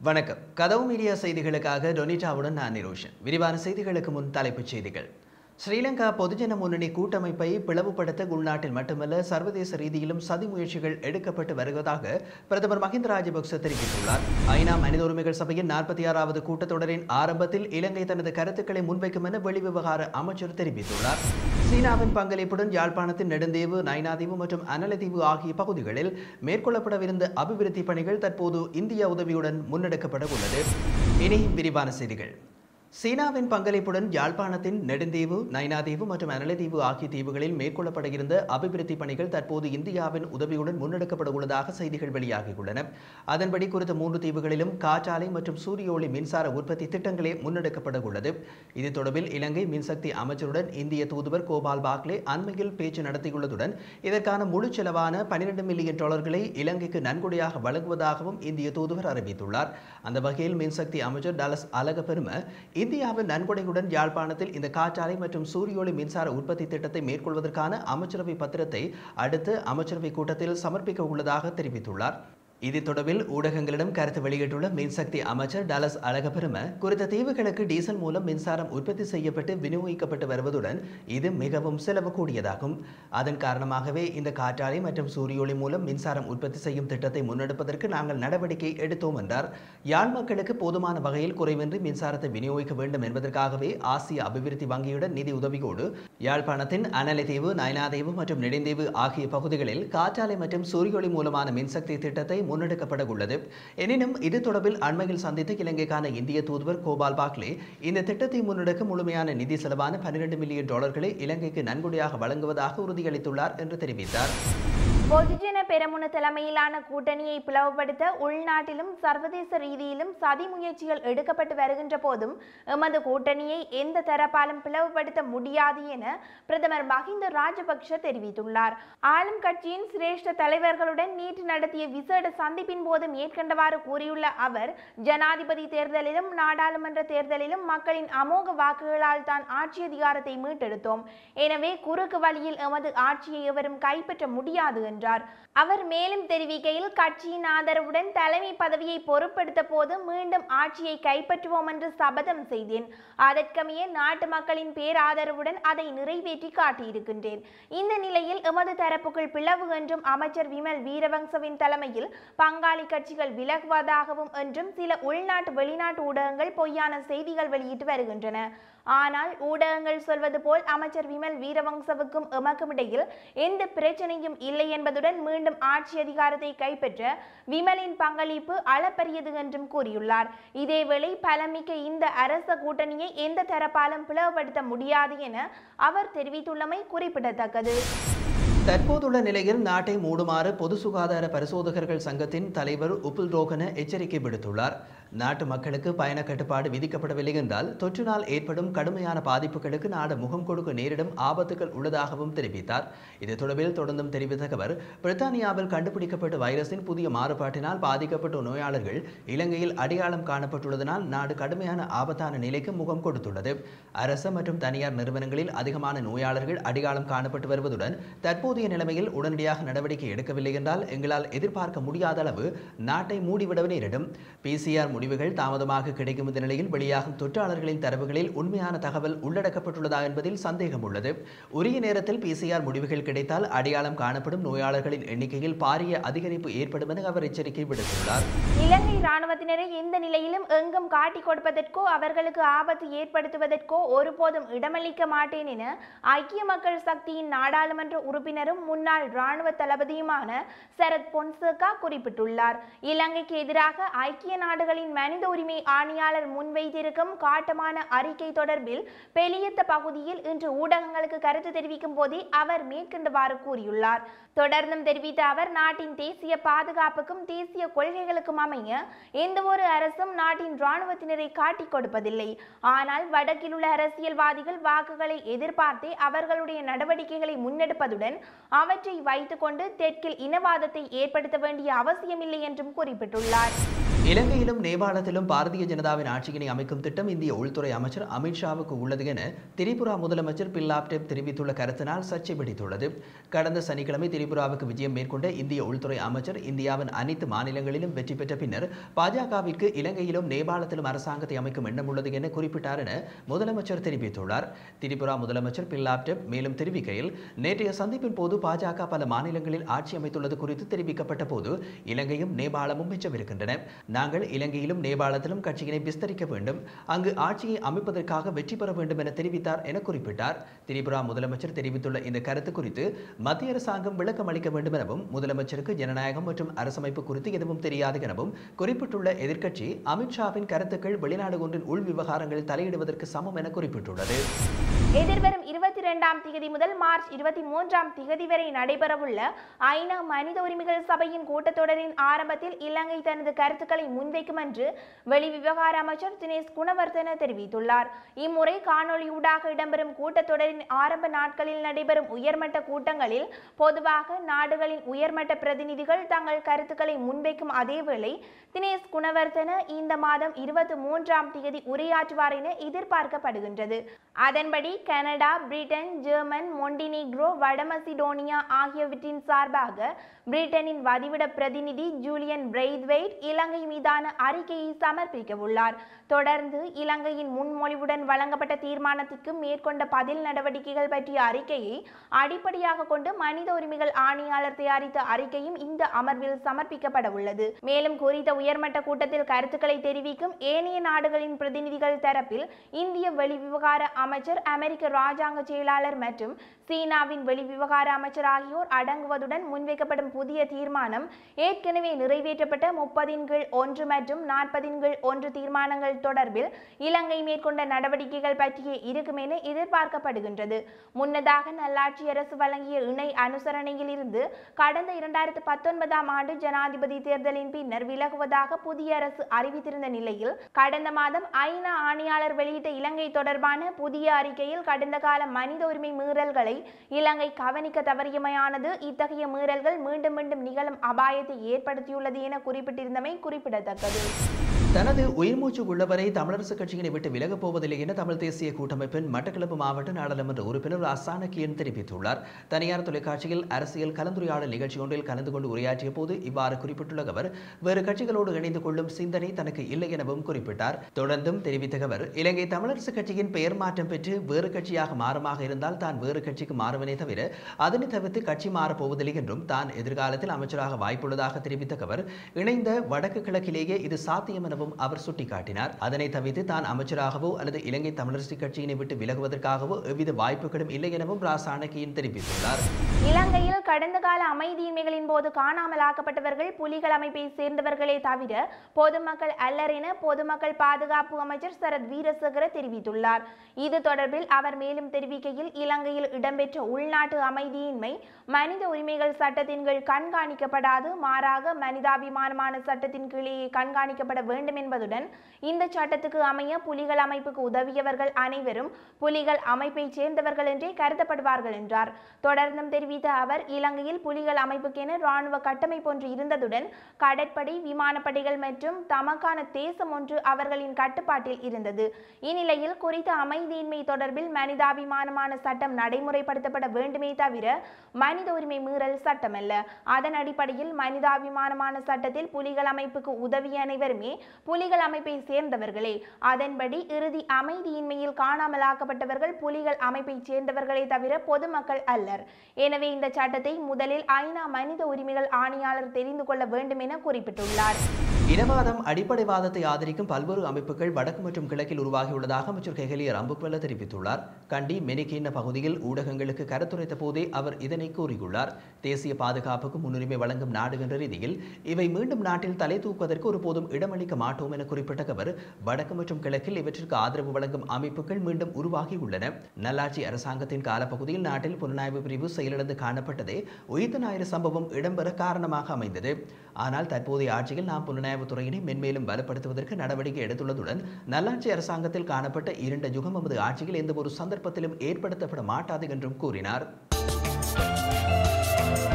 வணக்கம் கதவு மீடியா செய்திகளுக்காக டொனிட்டாவுடன் நான் நிரோஷன் விரிவான செய்திகளுக்கு முன் தலைப்புச் செய்திகள் ஸ்ரீலங்கா பொதுஜன முன்னணி கூட்டமைப்பை பிளவுபடுத்த உள்நாட்டில் மட்டுமல்ல சர்வதேச ரீதியிலும் சதி முயற்சிகள் எடுக்கப்பட்டு வருவதாக பிரதமர் மஹிந்த ராஜபக்ச தெரிவித்துள்ளார் ஐநா மனித உரிமைகள் சபையின் நாற்பத்தி ஆறாவது கூட்டத்தொடரின் ஆரம்பத்தில் இலங்கை தனது கருத்துக்களை முன்வைக்கும் என வெளிவிவகார அமைச்சர் தெரிவித்துள்ளார் சீனாவின் பங்களிப்புடன் யாழ்ப்பாணத்தின் நெடுந்தீவு நைனாதீவு மற்றும் அனலதீவு ஆகிய பகுதிகளில் மேற்கொள்ளப்படவிருந்த அபிவிருத்தி பணிகள் தற்போது இந்தியா உதவியுடன் முன்னெடுக்கப்பட உள்ளது இனி விரிவான செய்திகள் சீனாவின் பங்களிப்புடன் யாழ்ப்பாணத்தின் நெடுந்தீவு நைனாதீவு மற்றும் அனலதீவு ஆகிய தீவுகளில் மேற்கொள்ளப்பட இருந்த அபிவிருத்தி பணிகள் தற்போது இந்தியாவின் உதவியுடன் முன்னெடுக்கப்பட உள்ளதாக செய்திகள் வெளியாகியுள்ளன அதன்படி குறித்த மூன்று தீவுகளிலும் காற்றாலை மற்றும் சூரிய ஒளி மின்சார உற்பத்தி திட்டங்களே முன்னெடுக்கப்பட உள்ளது இது தொடர்பில் இலங்கை மின்சக்தி அமைச்சருடன் இந்திய தூதுவர் கோபால் பாக்லே அண்மையில் பேச்சு நடத்தியுள்ளதுடன் இதற்கான முழு செலவான பனிரெண்டு மில்லியன் டாலர்களை இலங்கைக்கு நன்கொடையாக வழங்குவதாகவும் இந்திய தூதுவர் அறிவித்துள்ளார் அந்த வகையில் மின்சக்தி அமைச்சர் டலஸ் அலகபெரும இந்தியாவின் நன்கொடையுடன் யாழ்ப்பாணத்தில் இந்த காற்றாலை மற்றும் சூரிய ஒளி மின்சார உற்பத்தி திட்டத்தை மேற்கொள்வதற்கான அமைச்சரவை பத்திரத்தை அடுத்து அமைச்சரவை கூட்டத்தில் சமர்ப்பிக்க உள்ளதாக தெரிவித்துள்ளார் இது தொடர்பில் ஊடகங்களிடம் கருத்து வெளியிட்டுள்ள மின்சக்தி அமைச்சர் டலஸ் அழகபெரும குறித்த தீவுகளுக்கு டீசல் மூலம் மின்சாரம் உற்பத்தி செய்யப்பட்டு விநியோகிக்கப்பட்டு வருவதுடன் இது மிகவும் செலவு கூடியதாகும் அதன் காரணமாகவே இந்த காற்றாலை மற்றும் சூரிய ஒளி மூலம் மின்சாரம் உற்பத்தி செய்யும் திட்டத்தை முன்னெடுப்பதற்கு நாங்கள் நடவடிக்கை எடுத்தோம் என்றார் யாழ் மக்களுக்கு போதுமான வகையில் குறைவின்றி மின்சாரத்தை விநியோகிக்க வேண்டும் என்பதற்காகவே ஆசிய அபிவிருத்தி வங்கியுடன் நிதி உதவியோடு யாழ்ப்பாணத்தின் அனலைதீவு நயனாதீவு மற்றும் நெடுந்தீவு ஆகிய பகுதிகளில் காற்றாலை மற்றும் சூரிய ஒளி மூலமான மின்சக்தி திட்டத்தை முன்னெடுக்கப்பட உள்ளது எனினும் இது தொடர்பில் அண்மையில் சந்தித்த இலங்கைக்கான இந்திய தூதுவர் கோபால் பாக்லே இந்த திட்டத்தை முன்னெடுக்க முழுமையான நிதி செலவான பன்னிரண்டு மில்லியன் டாலர்களை இலங்கைக்கு நன்கொடையாக வழங்குவதாக உறுதியளித்துள்ளார் என்று தெரிவித்தார் பொதுஜன பெரமுன தலைமையிலான கூட்டணியை பிளவுபடுத்த உள்நாட்டிலும் சர்வதேச ரீதியிலும் சதி முயற்சிகள் எடுக்கப்பட்டு வருகின்ற போதும் எமது கூட்டணியை எந்த தரப்பாலும் பிளவுபடுத்த முடியாது என பிரதமர் மஹிந்த ராஜபக்ஷ தெரிவித்துள்ளார் ஆளும் கட்சியின் சிரேஷ்ட தலைவர்களுடன் நேற்று நடத்திய விசேட சந்திப்பின் போது மேற்கண்டவாறு கூறியுள்ள அவர் ஜனாதிபதி தேர்தலிலும் நாடாளுமன்ற தேர்தலிலும் மக்களின் அமோக வாக்குகளால் தான் ஆட்சி அதிகாரத்தை மீட்டெடுத்தோம் எனவே குறுக்கு வழியில் எமது ஆட்சியை எவரும் கைப்பற்ற முடியாது என்றார் அவர் மேலும் தெரிவிக்கையில் கட்சியின் ஆதரவுடன் தலைமை பதவியை பொறுப்பெடுத்த போது மீண்டும் ஆட்சியை கைப்பற்றுவோம் என்று சபதம் செய்தேன் அதற்கமைய நாட்டு மக்களின் பேராதரவுடன் அதை நிறைவேற்றி காட்டியிருக்கின்றேன் இந்த நிலையில் எமது தரப்புக்குள் பிளவு என்றும் அமைச்சர் விமல் வீரவங்சவின் தலைமையில் பங்காளி கட்சிகள் விலகுவதாகவும் என்றும் சில உள்நாட்டு வெளிநாட்டு ஊடகங்கள் பொய்யான செய்திகள் வெளியிட்டு வருகின்றன ஆனால் ஊடகங்கள் சொல்வது போல் அமைச்சர் விமல் வீரவங்சவுக்கும் எமக்கும் இடையில் எந்த பிரச்சனையும் இல்லை என்பதுடன் மீண்டும் ஆட்சி அதிகாரத்தை கைப்பற்ற விமலின் பங்களிப்பு அளப்பரியது என்றும் கூறியுள்ளார் இதேவேளை பலமிக்க இந்த அரச கூட்டணியை எந்த தரப்பாலும் பிளவுபடுத்த முடியாது என அவர் தெரிவித்துள்ளமை குறிப்பிடத்தக்கது தற்போதுள்ள நிலையில் நாட்டை மூடுமாறு பொது சுகாதார பரிசோதகர்கள் சங்கத்தின் தலைவர் உப்புல் ரோகன எச்சரிக்கை விடுத்துள்ளார் நாட்டு மக்களுக்கு பயண கட்டுப்பாடு விதிக்கப்படவில்லை என்றால் தொற்றினால் ஏற்படும் கடுமையான பாதிப்புகளுக்கு நாடு முகம் கொடுக்க நேரிடும் ஆபத்துகள் உள்ளதாகவும் தெரிவித்தார் இது தொடர்பில் தொடர்ந்தும் தெரிவித்த அவர் பிரித்தானியாவில் கண்டுபிடிக்கப்பட்ட வைரஸின் புதிய மாறுபாட்டினால் பாதிக்கப்பட்ட நோயாளர்கள் இலங்கையில் அடையாளம் காணப்பட்டுள்ளதனால் நாடு கடுமையான ஆபத்தான நிலைக்கு முகம் கொடுத்துள்ளது அரசு மற்றும் தனியார் நிறுவனங்களில் அதிகமான நோயாளர்கள் அடையாளம் காணப்பட்டு வருவதுடன் தற்போதைய நிலைமையில் உடனடியாக நடவடிக்கை எடுக்கவில்லை என்றால் எங்களால் எதிர்பார்க்க முடியாத அளவு நாட்டை மூடிவிட நேரிடும் பிசிஆர் முடிவுகள் தாமதமாக கிடைக்கும் இந்த நிலையில் வெளியாகும் தொற்றாளர்களின் தரவுகளில் உண்மையான தகவல் உள்ளடக்கப்பட்டுள்ளதா என்பதில் சந்தேகம் உள்ளது உரிய நேரத்தில் பிசிஆர் முடிவுகள் கிடைத்தால் அடையாளம் காணப்படும் நோயாளர்களின் எண்ணிக்கையில் பாரிய அதிகரிப்பு ஏற்படும் என அவர் எச்சரிக்கை விடுத்துள்ளார் இலங்கை ராணுவத்தினரை எந்த நிலையிலும் எங்கும் காட்டிக் கொடுப்பதற்கோ அவர்களுக்கு ஆபத்து ஏற்படுத்துவதற்கோ ஒருபோதும் இடமளிக்க மாட்டேன் என ஐக்கிய மக்கள் சக்தியின் நாடாளுமன்ற உறுப்பினரும் முன்னாள் ராணுவ தளபதியுமான சரத் பொன்சேகா குறிப்பிட்டுள்ளார் இலங்கைக்கு எதிராக ஐக்கிய நாடுகளின் மனித உரிமை ஆணையாளர் முன்வைத்திருக்கும் காட்டமான அறிக்கை தொடர்பில் பெலியத்த பகுதியில் இன்று ஊடகங்களுக்கு கருத்து தெரிவிக்கும் போதே அவர் மேற்கண்டவாறு கூறியுள்ளார் தொடர்ந்தும் தெரிவித்த அவர் நாட்டின் தேசிய பாதுகாப்புக்கும் தேசிய கொள்கைகளுக்கும் அமைய எந்த ஒரு அரசும் நாட்டின் இராணுவத்தினரை காட்டிக் கொடுப்பதில்லை ஆனால் வடக்கில் உள்ள அரசியல்வாதிகள் வாக்குகளை எதிர்பார்த்தே அவர்களுடைய நடவடிக்கைகளை முன்னெடுப்பதுடன் அவற்றை வைத்துக்கொண்டு தெற்கில் இனவாதத்தை ஏற்படுத்த வேண்டிய அவசியமில்லை என்றும் குறிப்பிட்டுள்ளார் இலங்கையிலும் நேபாளத்திலும் பாரதிய ஜனதாவின் ஆட்சியினை அமைக்கும் திட்டம் இந்திய உள்துறை அமைச்சர் அமித்ஷாவுக்கு உள்ளது என திரிபுரா முதலமைச்சர் பில்லாப்டேப் தெரிவித்துள்ள கருத்தினால் சர்ச்சை பிடித்துள்ளது கடந்த சனிக்கிழமை திரிபுராவுக்கு விஜயம் மேற்கொண்ட இந்திய உள்துறை அமைச்சர் இந்தியாவின் அனைத்து மாநிலங்களிலும் வெற்றி பெற்ற பின்னர் பாஜகவிற்கு இலங்கையிலும் நேபாளத்திலும் அரசாங்கத்தை அமைக்கும் எண்ணம் உள்ளது என குறிப்பிட்டார் என முதலமைச்சர் தெரிவித்துள்ளார் திரிபுரா முதலமைச்சர் பில்லாப்டேப் மேலும் தெரிவிக்கையில் நேற்றைய சந்திப்பின் போது பாஜக பல மாநிலங்களில் ஆட்சி அமைத்துள்ளது குறித்து தெரிவிக்கப்பட்ட போது இலங்கையும் நேபாளமும் மிச்சமிருக்கின்றன நாங்கள் இலங்கையிலும் நேபாளத்திலும் கட்சியினை விஸ்தரிக்க வேண்டும் அங்கு ஆட்சியை அமைப்பதற்காக வெற்றி பெற வேண்டும் என தெரிவித்தார் என குறிப்பிட்டார் திரிபுரா முதலமைச்சர் தெரிவித்துள்ள இந்த கருத்து குறித்து மத்திய அரசாங்கம் விளக்கம் அளிக்க வேண்டும் எனவும் முதலமைச்சருக்கு ஜனநாயகம் மற்றும் அரசமைப்பு குறித்து எதுவும் தெரியாது எனவும் குறிப்பிட்டுள்ள எதிர்க்கட்சி அமித்ஷாவின் கருத்துக்கள் வெளிநாடு ஒன்றின் உள் விவகாரங்களில் தலையிடுவதற்கு சமம் என குறிப்பிட்டுள்ளது எதிர்வரும் இருபத்தி இரண்டாம் திகதி முதல் மார்ச் இருபத்தி மூன்றாம் திகதி வரை நடைபெறவுள்ள ஐநா மனித உரிமைகள் சபையின் கூட்டத்தொடரின் ஆரம்பத்தில் இலங்கை தனது கருத்துக்களை முன்வைக்கும் என்று வெளிவிவகார அமைச்சர் தினேஷ் குணவர்தன தெரிவித்துள்ளார் இம்முறை காணொளியூடாக இடம்பெறும் கூட்டத்தொடரின் ஆரம்ப நாட்களில் நடைபெறும் உயர்மட்ட கூட்டங்களில் பொதுவாக நாடுகளின் உயர்மட்ட பிரதிநிதிகள் தங்கள் கருத்துக்களை முன்வைக்கும் அதேவேளை தினேஷ் குணவர்தன இந்த மாதம் இருபத்தி மூன்றாம் திகதி உரையாற்றுவார் என எதிர்பார்க்கப்படுகின்றது அதன்படி கனடா பிரிட்டன் ஜெர்மன் மொண்டினிக்ரோ வடமசிடோனியா ஆகியவற்றின் சார்பாக பிரிட்டனின் வதிவிட பிரதிநிதி ஜூலியன் பிரெய்த்வெய்ட் இலங்கை மீதான அறிக்கையை சமர்ப்பிக்க உள்ளார் தொடர்ந்து இலங்கையின் முன்மொழிவுடன் வழங்கப்பட்ட தீர்மானத்திற்கு மேற்கொண்ட பதில் நடவடிக்கைகள் பற்றிய அறிக்கையை அடிப்படையாக கொண்டு மனித உரிமைகள் ஆணையாளர் தயாரித்த அறிக்கையும் இந்த அமர்வில் சமர்ப்பிக்கப்பட உள்ளது மேலும் குறித்த உயர்மட்ட கூட்டத்தில் கருத்துக்களை தெரிவிக்கும் ஏனைய நாடுகளின் பிரதிநிதிகள் தரப்பில் இந்திய வெளிவிவகார அமைச்சர் அமெரிக்க ராஜாங்க செயலாளர் மற்றும் சீனாவின் வெளிவிவகார அமைச்சர் ஆகியோர் அடங்குவதுடன் முன்வைக்கப்படும் புதிய தீர்மானம் ஏற்கனவே நிறைவேற்றப்பட்ட முப்பதின் கீழ் ஒன்று மற்றும் நாற்பதின் கீழ் ஒன்று தீர்மானங்கள் தொடர்பில் இலங்கை மேற்கொண்ட நடவடிக்கைகள் பற்றியே இருக்கும் என எதிர்பார்க்கப்படுகின்றது முன்னதாக நல்லாட்சி அரசு வழங்கிய இணை அனுசரணையில் இருந்து கடந்த இரண்டாயிரத்து பத்தொன்பதாம் ஆண்டு ஜனாதிபதி தேர்தலின் பின்னர் விலகுவதாக புதிய அரசு அறிவித்திருந்த நிலையில் கடந்த மாதம் ஐநா ஆணையாளர் வெளியிட்ட இலங்கை தொடர்பான புதிய அறிக்கையில் கடந்த கால மனித உரிமை மீறல்களை இலங்கை கவனிக்க தவறியமையானது இத்தகைய மீறல்கள் மீண்டும் மீண்டும் நிகழும் அபாயத்தை ஏற்படுத்தியுள்ளது என குறிப்பிட்டிருந்தமை குறிப்பிடத்தக்கது தனது உயிர்மூச்சு உள்ளவரை தமிழரசு கட்சியினை விட்டு விலகப் போவதில்லை என தமிழ் தேசிய கூட்டமைப்பின் மட்டக்களப்பு மாவட்ட நாடாளுமன்ற உறுப்பினர் அசானக்கியன் தெரிவித்துள்ளார் தனியார் தொலைக்காட்சியில் அரசியல் கலந்துரையாடல் நிகழ்ச்சி ஒன்றில் கலந்து கொண்டு உரையாற்றிய போது இவ்வாறு குறிப்பிட்டுள்ள அவர் வேறு கட்சிகளோடு இணைந்து கொள்ளும் சிந்தனை தனக்கு இல்லை எனவும் குறிப்பிட்டார் தொடர்ந்தும் தெரிவித்த அவர் இலங்கை தமிழரசு கட்சியின் பெயர் மாற்றம் பெற்று வேறு கட்சியாக மாறுமாக இருந்தால் தான் வேறு கட்சிக்கு மாறுவனே தவிர அதனை தவிர்த்து கட்சி மாறப் போவதில்லை என்றும் தான் எதிர்காலத்தில் அமைச்சராக வாய்ப்புள்ளதாக தெரிவித்த அவர் இணைந்த வடக்கு கிழக்கிலேயே இது சாத்தியம் எனவும் அவர் சுட்டிக்காட்டினார் அதனை தவிர்த்து தான் அமைச்சராகவோ அல்லது இலங்கை தமிழரசு கட்சியினை விட்டு விலகுவதற்காகவோ எவ்வித வாய்ப்புகளும் இல்லை எனவும் ரா சாணக்கியன் தெரிவித்துள்ளார் இலங்கையில் கடந்த கால அமைதியின்மைகளின் போது காணாமலாக்கப்பட்டவர்கள் புலிகள் அமைப்பை சேர்ந்தவர்களே தவிர பொதுமக்கள் அல்லர் என பொதுமக்கள் பாதுகாப்பு அமைச்சர் சரத் வீரசேகர தெரிவித்துள்ளார் இது தொடர்பில் அவர் மேலும் தெரிவிக்கையில் இலங்கையில் இடம்பெற்ற உள்நாட்டு அமைதியின்மை மனித உரிமைகள் சட்டத்தின் கீழ் கண்காணிக்கப்படாது மாறாக மனிதாபிமானமான சட்டத்தின் கீழேயே கண்காணிக்கப்பட வேண்டும் என்பதுடன் இந்த சட்டத்துக்கு அமைய புலிகள் அமைப்புக்கு உதவியவர்கள் அனைவரும் புலிகள் அமைப்பைச் சேர்ந்தவர்கள் என்றே கருதப்படுவார்கள் என்றார் தொடர்ந்தும் தெரிவித்த அவர் இலங்கையில் புலிகள் அமைப்புக்கென இராணுவ கட்டமைப்பு ஒன்று இருந்ததுடன் கடற்படை விமானப்படைகள் மற்றும் தமக்கான தேசம் ஒன்று அவர்களின் கட்டுப்பாட்டில் இருந்தது இந்நிலையில் குறித்த அமைதியின்மை தொடர்பில் மனிதாபிமானமான சட்டம் நடைமுறைப்படுத்தப்பட வேண்டுமே தவிர மனித உரிமை மீறல் சட்டமல்ல அதன் அடிப்படையில் மனிதாபிமானமான சட்டத்தில் புலிகள் அமைப்புக்கு உதவிய அனைவருமே புலிகள் அமைப்பை சேர்ந்தவர்களே அதன்படி இறுதி அமைதியின்மையில் காணாமலாக்கப்பட்டவர்கள் புலிகள் அமைப்பை சேர்ந்தவர்களே தவிர பொதுமக்கள் அல்லர் எனவே இந்த சட்டத்தை முதலில் ஐநா மனித உரிமைகள் ஆணையாளர் தெரிந்து கொள்ள வேண்டும் என குறிப்பிட்டுள்ளார் இனவாதம் அடிப்படைவாதத்தை ஆதரிக்கும் பல்வேறு அமைப்புகள் வடக்கு மற்றும் கிழக்கில் உருவாகியுள்ளதாக அமைச்சர் கெஹலிய ரம்புக்வெல்ல தெரிவித்துள்ளார் கண்டி மெனிகின்ன பகுதியில் ஊடகங்களுக்கு கருத்துரைத்த போதே அவர் இதனை கூறியுள்ளார் தேசிய பாதுகாப்புக்கு முன்னுரிமை வழங்கும் நாடு என்ற ரீதியில் இவை மீண்டும் நாட்டில் தலை தூக்குவதற்கு ஒருபோதும் இடமளிக்க மாட்டோம் என குறிப்பிட்ட அவர் வடக்கு மற்றும் கிழக்கில் இவற்றிற்கு ஆதரவு வழங்கும் அமைப்புகள் மீண்டும் உருவாகியுள்ளன நல்லாட்சி அரசாங்கத்தின் காலப்பகுதியில் நாட்டில் புலனாய்வு பிரிவு செயலிழந்து காணப்பட்டதே உயிர்த்த ஞாயிறு சம்பவம் இடம்பெற காரணமாக அமைந்தது ஆனால் தற்போதைய ஆட்சியில் நாம் புலனாய்வு துறையினை மென்மேலும் பலப்படுத்துவதற்கு நடவடிக்கை எடுத்துள்ளதுடன் நல்லாட்சி அரசாங்கத்தில் காணப்பட்ட இரண்ட யுகம் எமது ஆட்சியில் எந்த ஒரு சந்தர்ப்பத்திலும் ஏற்படுத்தப்பட மாட்டாது என்றும் கூறினார்